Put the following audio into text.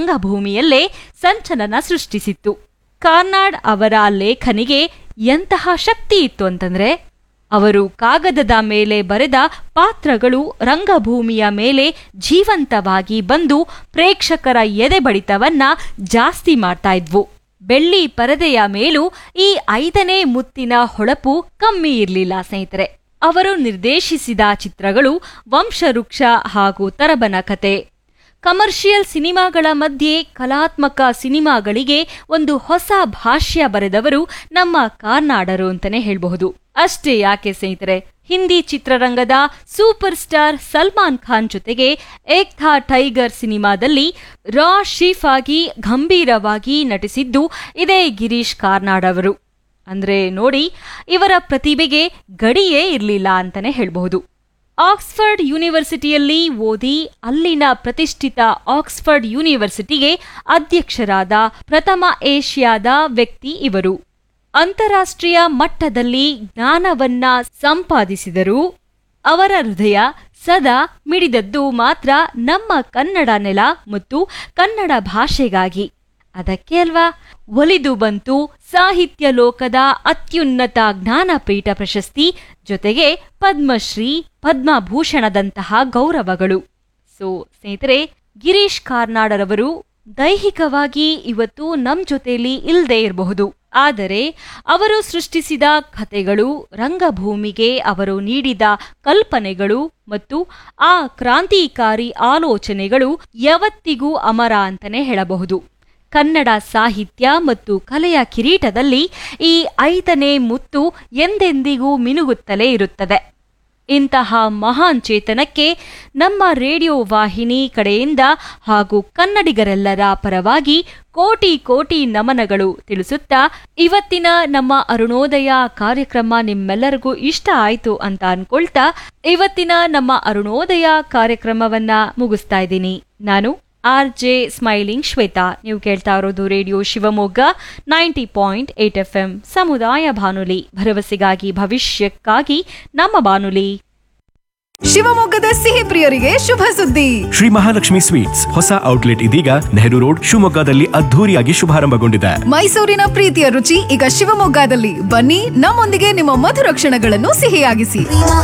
ರಂಗಭೂಮಿಯಲ್ಲೇ ಸಂಚಲನ ಸೃಷ್ಟಿಸಿತ್ತು ಕಾರ್ನಾಡ್ ಅವರ ಲೇಖನಿಗೆ ಎಂತಹ ಶಕ್ತಿ ಇತ್ತು ಅಂತಂದ್ರೆ ಅವರು ಕಾಗದದ ಮೇಲೆ ಬರೆದ ಪಾತ್ರಗಳು ರಂಗಭೂಮಿಯ ಮೇಲೆ ಜೀವಂತವಾಗಿ ಬಂದು ಪ್ರೇಕ್ಷಕರ ಎದೆ ಬಡಿತವನ್ನ ಜಾಸ್ತಿ ಮಾಡ್ತಾ ಇದ್ವು ಬೆಳ್ಳಿ ಪರದೆಯ ಮೇಲೂ ಈ ಐದನೇ ಮುತ್ತಿನ ಹೊಳಪು ಕಮ್ಮಿ ಇರಲಿಲ್ಲ ಸ್ನೇಹಿತರೆ ಅವರು ನಿರ್ದೇಶಿಸಿದ ಚಿತ್ರಗಳು ವಂಶವೃಕ್ಷ ಹಾಗೂ ತರಬನ ಕತೆ ಕಮರ್ಷಿಯಲ್ ಸಿನಿಮಾಗಳ ಮಧ್ಯೆ ಕಲಾತ್ಮಕ ಸಿನಿಮಾಗಳಿಗೆ ಒಂದು ಹೊಸ ಭಾಷ್ಯ ಬರೆದವರು ನಮ್ಮ ಕಾರ್ನಾಡರು ಅಂತಾನೆ ಹೇಳಬಹುದು ಅಷ್ಟೇ ಯಾಕೆ ಸ್ನೇಹಿತರೆ ಹಿಂದಿ ಚಿತ್ರರಂಗದ ಸೂಪರ್ ಸ್ಟಾರ್ ಸಲ್ಮಾನ್ ಖಾನ್ ಜೊತೆಗೆ ಏಕ್ ಥಾ ಟೈಗರ್ ಸಿನಿಮಾದಲ್ಲಿ ರಾ ಶೀಫ್ ಆಗಿ ಗಂಭೀರವಾಗಿ ನಟಿಸಿದ್ದು ಇದೇ ಗಿರೀಶ್ ಕಾರ್ನಾಡ್ ಅವರು ಅಂದ್ರೆ ನೋಡಿ ಇವರ ಪ್ರತಿಭೆಗೆ ಗಡಿಯೇ ಇರಲಿಲ್ಲ ಅಂತಾನೆ ಹೇಳಬಹುದು ಆಕ್ಸ್ಫರ್ಡ್ ಯೂನಿವರ್ಸಿಟಿಯಲ್ಲಿ ಓದಿ ಅಲ್ಲಿನ ಪ್ರತಿಷ್ಠಿತ ಆಕ್ಸ್ಫರ್ಡ್ ಯೂನಿವರ್ಸಿಟಿಗೆ ಅಧ್ಯಕ್ಷರಾದ ಪ್ರಥಮ ಏಷ್ಯಾದ ವ್ಯಕ್ತಿ ಇವರು ಅಂತಾರಾಷ್ಟ್ರೀಯ ಮಟ್ಟದಲ್ಲಿ ಜ್ಞಾನವನ್ನ ಸಂಪಾದಿಸಿದರೂ ಅವರ ಹೃದಯ ಸದಾ ಮಿಡಿದದ್ದು ಮಾತ್ರ ನಮ್ಮ ಕನ್ನಡ ನೆಲ ಮತ್ತು ಕನ್ನಡ ಭಾಷೆಗಾಗಿ ಅದಕ್ಕೆ ಅಲ್ವಾ ಒಲಿದು ಬಂತು ಸಾಹಿತ್ಯ ಲೋಕದ ಅತ್ಯುನ್ನತ ಜ್ಞಾನಪೀಠ ಪ್ರಶಸ್ತಿ ಜೊತೆಗೆ ಪದ್ಮಶ್ರೀ ಪದ್ಮಭೂಷಣದಂತಹ ಗೌರವಗಳು ಸೊ ಸ್ನೇಹಿತರೆ ಗಿರೀಶ್ ಕಾರ್ನಾಡರವರು ದೈಹಿಕವಾಗಿ ಇವತ್ತು ನಮ್ ಜೊತೆಲಿ ಇಲ್ಲದೆ ಇರಬಹುದು ಆದರೆ ಅವರು ಸೃಷ್ಟಿಸಿದ ಕಥೆಗಳು ರಂಗಭೂಮಿಗೆ ಅವರು ನೀಡಿದ ಕಲ್ಪನೆಗಳು ಮತ್ತು ಆ ಕ್ರಾಂತಿಕಾರಿ ಆಲೋಚನೆಗಳು ಯಾವತ್ತಿಗೂ ಅಮರ ಅಂತಾನೆ ಹೇಳಬಹುದು ಕನ್ನಡ ಸಾಹಿತ್ಯ ಮತ್ತು ಕಲೆಯ ಕಿರೀಟದಲ್ಲಿ ಈ ಐದನೇ ಮುತ್ತು ಎಂದೆಂದಿಗೂ ಮಿನುಗುತ್ತಲೇ ಇರುತ್ತದೆ ಇಂತಹ ಮಹಾನ್ ಚೇತನಕ್ಕೆ ನಮ್ಮ ರೇಡಿಯೋ ವಾಹಿನಿ ಕಡೆಯಿಂದ ಹಾಗೂ ಕನ್ನಡಿಗರೆಲ್ಲರ ಪರವಾಗಿ ಕೋಟಿ ಕೋಟಿ ನಮನಗಳು ತಿಳಿಸುತ್ತಾ ಇವತ್ತಿನ ನಮ್ಮ ಅರುಣೋದಯ ಕಾರ್ಯಕ್ರಮ ನಿಮ್ಮೆಲ್ಲರಿಗೂ ಇಷ್ಟ ಆಯ್ತು ಅಂತ ಅನ್ಕೊಳ್ತಾ ಇವತ್ತಿನ ನಮ್ಮ ಅರುಣೋದಯ ಕಾರ್ಯಕ್ರಮವನ್ನ ಮುಗಿಸ್ತಾ ಇದ್ದೀನಿ ನಾನು ಆರ್ ಜೆ ಸ್ಮೈಲಿಂಗ್ ಶ್ವೇತಾ ನೀವು ಕೇಳ್ತಾ ಇರೋದು radio Shivamogga ninety point eight FM ಎಂ ಸಮುದಾಯ ಬಾನುಲಿ ಭರವಸೆಗಾಗಿ ಭವಿಷ್ಯಕ್ಕಾಗಿ ನಮ್ಮ ಬಾನುಲಿ ಶಿವಮೊಗ್ಗದ ಸಿಹಿ ಪ್ರಿಯರಿಗೆ ಶುಭ ಸುದ್ದಿ ಶ್ರೀ ಮಹಾಲಕ್ಷ್ಮಿ ಸ್ವೀಟ್ಸ್ ಹೊಸ ಔಟ್ಲೆಟ್ ಇದೀಗ ನೆಹರು ರೋಡ್ ಶಿವಮೊಗ್ಗದಲ್ಲಿ ಅದ್ಧೂರಿಯಾಗಿ ಶುಭಾರಂಭಗೊಂಡಿದೆ ಮೈಸೂರಿನ ಪ್ರೀತಿಯ ರುಚಿ ಈಗ ಶಿವಮೊಗ್ಗದಲ್ಲಿ ಬನ್ನಿ ನಮ್ಮೊಂದಿಗೆ ನಿಮ್ಮ ಮಧುರ ಕ್ಷಣಗಳನ್ನು ಸಿಹಿಯಾಗಿಸಿ ಶ್ರೀ